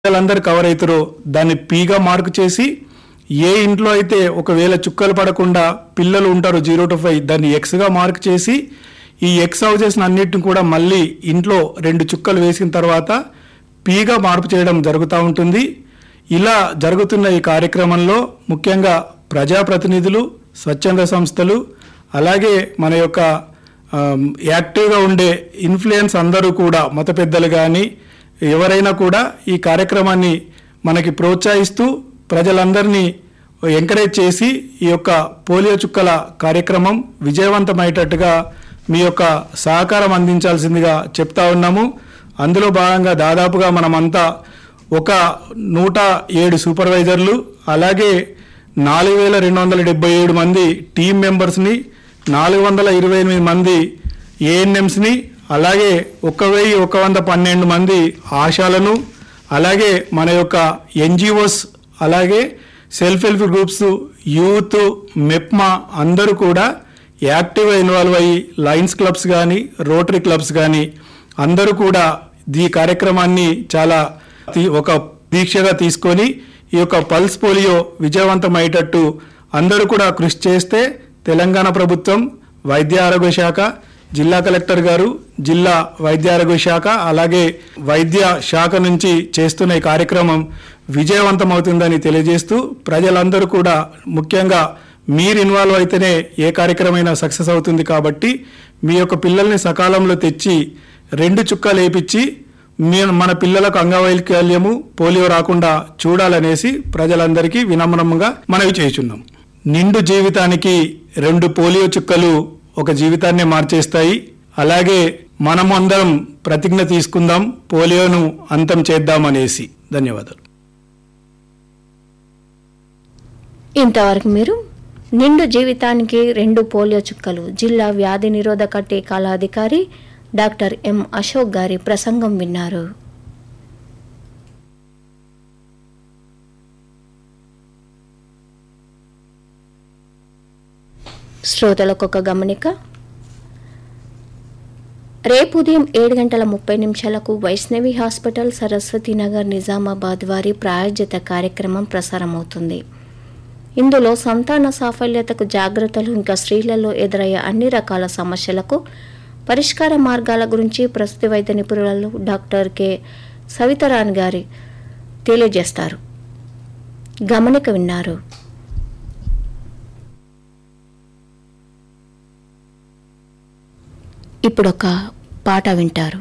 పిల్లలందరూ కవర్ అవుతారో దాన్ని పీగా మార్క్ చేసి ఏ ఇంట్లో అయితే ఒకవేళ చుక్కలు పడకుండా పిల్లలు ఉంటారో జీరో టు ఫైవ్ దాన్ని ఎక్స్గా మార్క్ చేసి ఈ ఎక్స్ హౌజెస్ అన్నిటిని కూడా మళ్ళీ ఇంట్లో రెండు చుక్కలు వేసిన తర్వాత పీగా మార్పు చేయడం జరుగుతూ ఉంటుంది ఇలా జరుగుతున్న ఈ కార్యక్రమంలో ముఖ్యంగా ప్రజాప్రతినిధులు స్వచ్ఛంద సంస్థలు అలాగే మన యొక్క ఆమ్, యాక్టివ్గా ఉండే ఇన్ఫ్లుయెన్స్ అందరూ కూడా మత పెద్దలు కానీ ఎవరైనా కూడా ఈ కార్యక్రమాన్ని మనకి ప్రోత్సహిస్తూ ప్రజలందరినీ ఎంకరేజ్ చేసి ఈ యొక్క పోలియో చుక్కల కార్యక్రమం విజయవంతమయ్యేటట్టుగా మీ యొక్క సహకారం అందించాల్సిందిగా చెప్తా ఉన్నాము అందులో భాగంగా దాదాపుగా మనమంతా ఒక నూట ఏడు సూపర్వైజర్లు అలాగే నాలుగు వేల రెండు వందల డెబ్బై ఏడు మంది టీం మెంబర్స్ని నాలుగు వందల ఇరవై ఎనిమిది మంది ఏఎన్ఎంస్ని అలాగే ఒక వెయ్యి ఒక వంద పన్నెండు మంది ఆశాలను అలాగే మన యొక్క ఎన్జిఓస్ అలాగే self help groups youth MEPMA అందరూ కూడా యాక్టివ్గా ఇన్వాల్వ్ అయ్యి లయన్స్ క్లబ్స్ కానీ రోటరీ క్లబ్స్ కానీ అందరూ కూడా ఈ కార్యక్రమాన్ని చాలా తీ- ఒక దీక్షగా తీసుకొని ఈ యొక్క పల్స్ పోలియో విజయవంతమయ్యేటట్టు అందరూ కూడా కృషి చేస్తే తెలంగాణ ప్రభుత్వం వైద్య ఆరోగ్య శాఖ జిల్లా కలెక్టర్ గారు జిల్లా వైద్య ఆరోగ్య శాఖ అలాగే వైద్య శాఖ నుంచి చేస్తున్న ఈ కార్యక్రమం విజయవంతమవుతుందని తెలియజేస్తూ ప్రజలందరూ కూడా ముఖ్యంగా మీరు ఇన్వాల్వ్ అయితేనే ఏ కార్యక్రమైనా సక్సెస్ అవుతుంది కాబట్టి మీ యొక్క పిల్లల్ని సకాలంలో తెచ్చి రెండు చుక్కలు వేపించి మీ మన పిల్లలకు అంగవైకల్యము పోలియో రాకుండా చూడాలనేసి ప్రజలందరికీ వినమ్రంగా మనవి చేయుచున్నాం నిండు జీవితానికి రెండు పోలియో చుక్కలు ఒక జీవితాన్ని మార్చేస్తాయి అలాగే మనం అందరం ప్రతిజ్ఞ తీసుకుందాం పోలియోను అంతం చేద్దామనేసి ధన్యవాదాలు ఇంతవరకు మీరు నిండు జీవితానికి రెండు పోలియో చుక్కలు జిల్లా వ్యాధి నిరోధక టీకాల అధికారి డాక్టర్ ఎం అశోక్ గారి ప్రసంగం విన్నారు శ్రోతలకు ఒక గమనిక రేపు ఉదయం ఏడు గంటల ముప్పై నిమిషాలకు వైష్ణవి హాస్పిటల్ సరస్వతి నగర్ నిజామాబాద్ వారి ప్రాయోజిత కార్యక్రమం ప్రసారమవుతుంది ఇందులో సంతాన సాఫల్యతకు జాగ్రత్తలు ఇంకా స్త్రీలలో ఎదురయ్యే అన్ని రకాల సమస్యలకు పరిష్కార మార్గాల గురించి ప్రస్తుత వైద్య నిపుణులు డాక్టర్ కె సవితరాన్ గారి తెలియజేస్తారు గమనిక విన్నారు ఇప్పుడొక పాట వింటారు